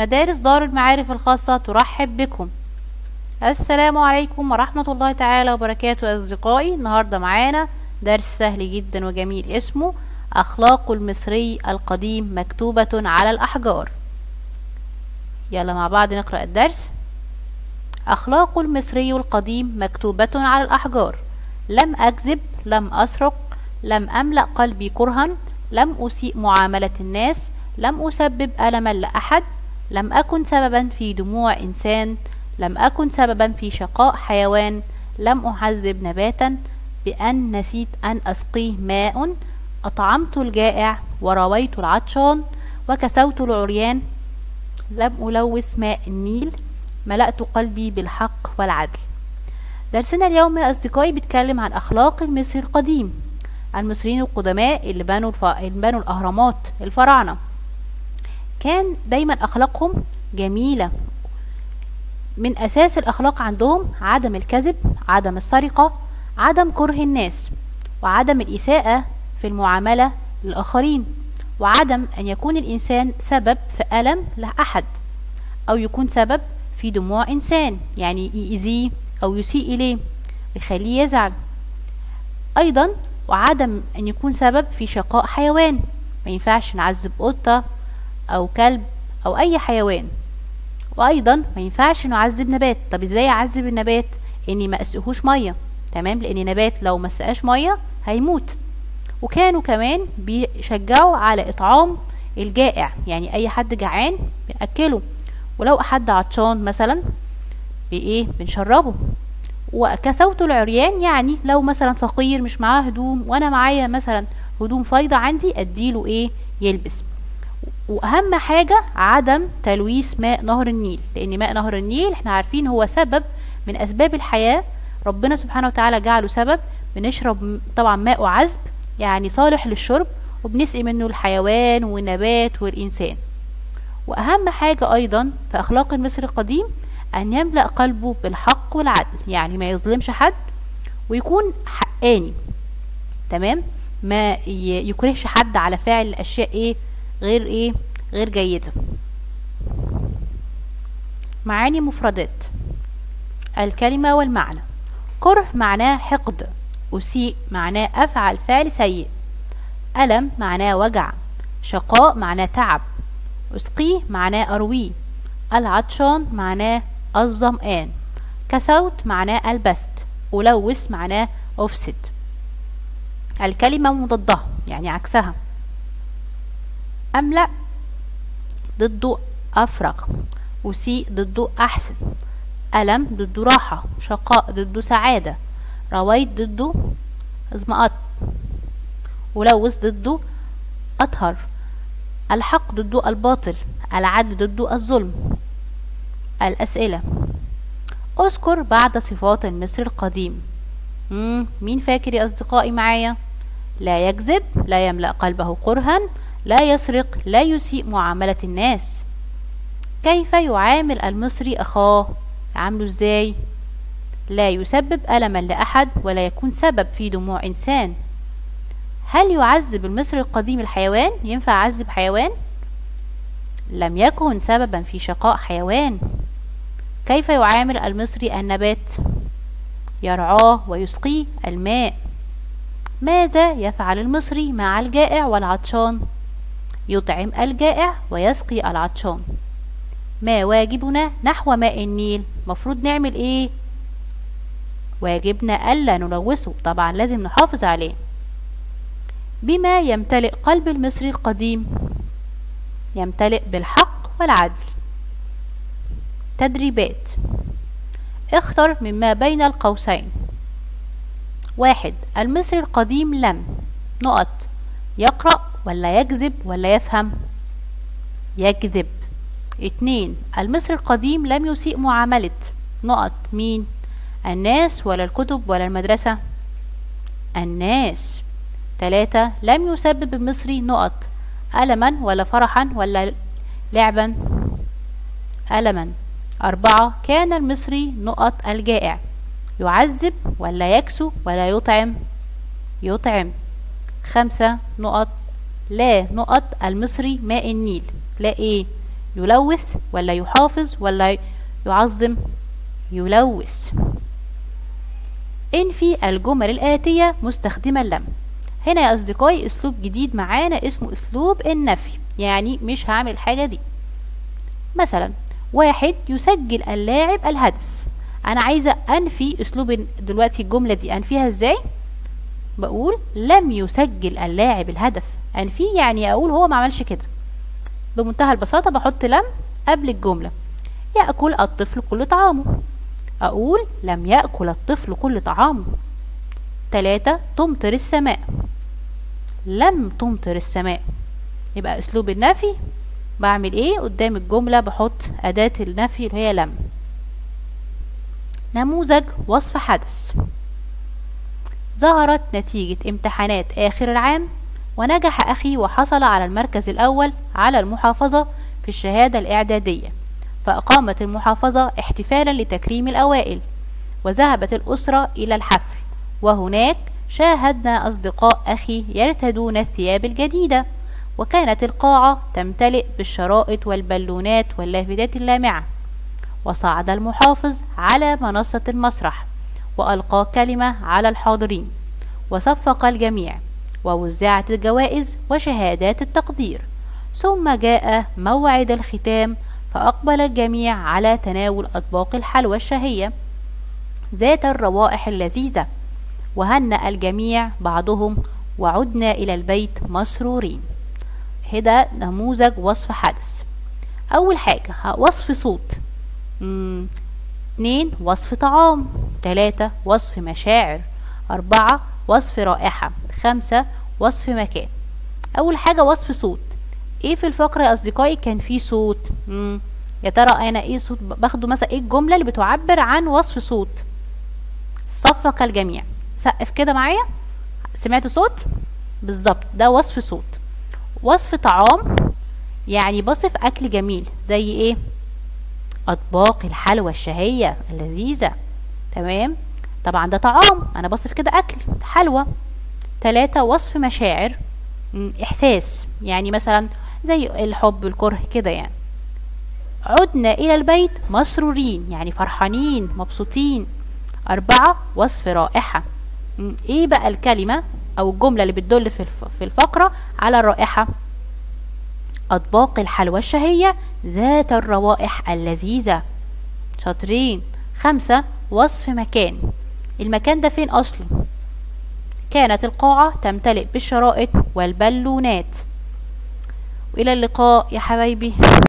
مدارس دار المعارف الخاصة ترحب بكم السلام عليكم ورحمة الله تعالى وبركاته أصدقائي النهاردة معانا درس سهل جدا وجميل اسمه أخلاق المصري القديم مكتوبة على الأحجار يلا مع بعض نقرأ الدرس أخلاق المصري القديم مكتوبة على الأحجار لم أكذب لم أسرق لم أملأ قلبي كرها لم أسيء معاملة الناس لم أسبب ألما لأحد لم أكن سببا في دموع إنسان لم أكن سببا في شقاء حيوان لم أعذب نباتا بأن نسيت أن أسقيه ماء أطعمت الجائع ورويت العطشان وكسوت العريان لم ألوث ماء النيل ملأت قلبي بالحق والعدل درسنا اليوم يا أصدقائي بيتكلم عن أخلاق المصري القديم المصريين القدماء اللي بنوا الف... اللي بنوا الأهرامات الفراعنة كان دايما أخلاقهم جميلة من أساس الأخلاق عندهم عدم الكذب عدم السرقة عدم كره الناس وعدم الإساءة في المعاملة للآخرين وعدم أن يكون الإنسان سبب في ألم لأحد أو يكون سبب في دموع إنسان يعني يأذيه أو يسيء إليه يخليه يزعل أيضا وعدم أن يكون سبب في شقاء حيوان ما ينفعش نعذب قطة أو كلب أو أي حيوان وأيضا ما ينفعش نعذب نبات طب إزاي أعذب النبات إني ما أسقهوش مية تمام لأن نبات لو ما سقاش مية هيموت وكانوا كمان بيشجعوا على إطعام الجائع يعني أي حد جعان بنأكله ولو حد عطشان مثلا بإيه بنشربه وكسوت العريان يعني لو مثلا فقير مش معاه هدوم وانا معايا مثلا هدوم فايضة عندي اديله ايه يلبس واهم حاجة عدم تلويث ماء نهر النيل لان ماء نهر النيل احنا عارفين هو سبب من اسباب الحياة ربنا سبحانه وتعالى جعله سبب بنشرب طبعا ماء عذب يعني صالح للشرب وبنسقي منه الحيوان والنبات والإنسان وأهم حاجة أيضا في أخلاق المصري القديم أن يملأ قلبه بالحق والعدل يعني ما يظلمش حد ويكون حقاني تمام ما يكرهش حد على فعل أشياء إيه غير إيه غير جيدة معاني مفردات الكلمة والمعنى كره معناه حقد أسيء معناه أفعل فعل سيء ألم معناه وجع شقاء معناه تعب أسقيه معناه أرويه العطشان معناه الظمآن كسوت معناه البست ألوث معناه أفسد الكلمة مضادها يعني عكسها أملأ ضده أفرغ أسيء ضده أحسن ألم ضده راحة شقاء ضده سعادة رويت ضده ازمأت ولوث ضده أطهر الحق ضده الباطل العدل ضده الظلم الأسئلة أذكر بعد صفات المصري القديم مم. مين فاكر يا أصدقائي معايا لا يكذب لا يملأ قلبه كرها لا يسرق لا يسيء معاملة الناس كيف يعامل المصري أخاه يعامله ازاي لا يسبب ألما لأحد ولا يكون سبب في دموع إنسان هل يعذب المصري القديم الحيوان ينفع أعذب حيوان لم يكن سببا في شقاء حيوان كيف يعامل المصري النبات يرعاه ويسقيه الماء ماذا يفعل المصري مع الجائع والعطشان يطعم الجائع ويسقي العطشان ما واجبنا نحو ماء النيل مفروض نعمل ايه واجبنا ألا نلوثه طبعا لازم نحافظ عليه بما يمتلئ قلب المصري القديم يمتلئ بالحق والعدل تدريبات اختر مما بين القوسين واحد المصري القديم لم نقط يقرأ ولا يكذب ولا يفهم يكذب اتنين المصري القديم لم يسيء معاملة نقط مين الناس ولا الكتب ولا المدرسة الناس تلاتة لم يسبب المصري نقط ألما ولا فرحا ولا لعبا ألما أربعة كان المصري نقط الجائع يعذب ولا يكسو ولا يطعم يطعم خمسة نقط لا نقط المصري ماء النيل لا ايه يلوث ولا يحافظ ولا يعظم يلوث انفي الجمل الآتية مستخدما لم هنا يا أصدقائي أسلوب جديد معانا اسمه أسلوب النفي يعني مش هعمل الحاجة دي مثلا واحد يسجل اللاعب الهدف أنا عايزة أنفي أسلوب دلوقتي الجملة دي أنفيها إزاي بقول لم يسجل اللاعب الهدف أنفيه يعني أقول هو ما عملش كده بمنتهى البساطة بحط لم قبل الجملة يأكل الطفل كل طعامه أقول لم يأكل الطفل كل طعامه تلاتة تمطر السماء لم تمطر السماء يبقى أسلوب النفي بعمل إيه قدام الجملة بحط أداة النفي اللي هي لم نموذج وصف حدث ظهرت نتيجة امتحانات آخر العام ونجح أخي وحصل على المركز الأول على المحافظة في الشهادة الإعدادية فأقامت المحافظة احتفالا لتكريم الأوائل وذهبت الأسرة إلى الحفل وهناك شاهدنا أصدقاء أخي يرتدون الثياب الجديدة وكانت القاعة تمتلئ بالشرائط والبالونات واللافتات اللامعة وصعد المحافظ على منصة المسرح وألقى كلمة على الحاضرين وصفق الجميع ووزعت الجوائز وشهادات التقدير ثم جاء موعد الختام فأقبل الجميع على تناول أطباق الحلوى الشهية ذات الروائح اللذيذة وهنأ الجميع بعضهم وعدنا إلى البيت مسرورين هذا نموذج وصف حدث أول حاجة وصف صوت مم. اتنين وصف طعام تلاتة وصف مشاعر أربعة وصف رائحة خمسة وصف مكان أول حاجة وصف صوت ايه في الفقرة يا أصدقائي كان في صوت مم. يا ترى أنا ايه صوت باخده مثلا ايه الجملة اللي بتعبر عن وصف صوت صفق الجميع سقف كده معايا سمعت صوت بالظبط ده وصف صوت وصف طعام يعني بصف أكل جميل زي ايه أطباق الحلوى الشهية اللذيذة تمام طبعا ده طعام أنا بصف كده أكل حلوى تلاتة وصف مشاعر إحساس يعني مثلا زي الحب الكره كده يعني عدنا إلى البيت مسرورين يعني فرحانين مبسوطين أربعة وصف رائحة إيه بقى الكلمة أو الجملة اللي بتدل في في الفقرة على الرائحة أطباق الحلوى الشهية ذات الروائح اللذيذة شاطرين خمسة وصف مكان المكان ده فين أصلا كانت القاعة تمتلئ بالشرائط والبالونات وإلى اللقاء يا حبايبي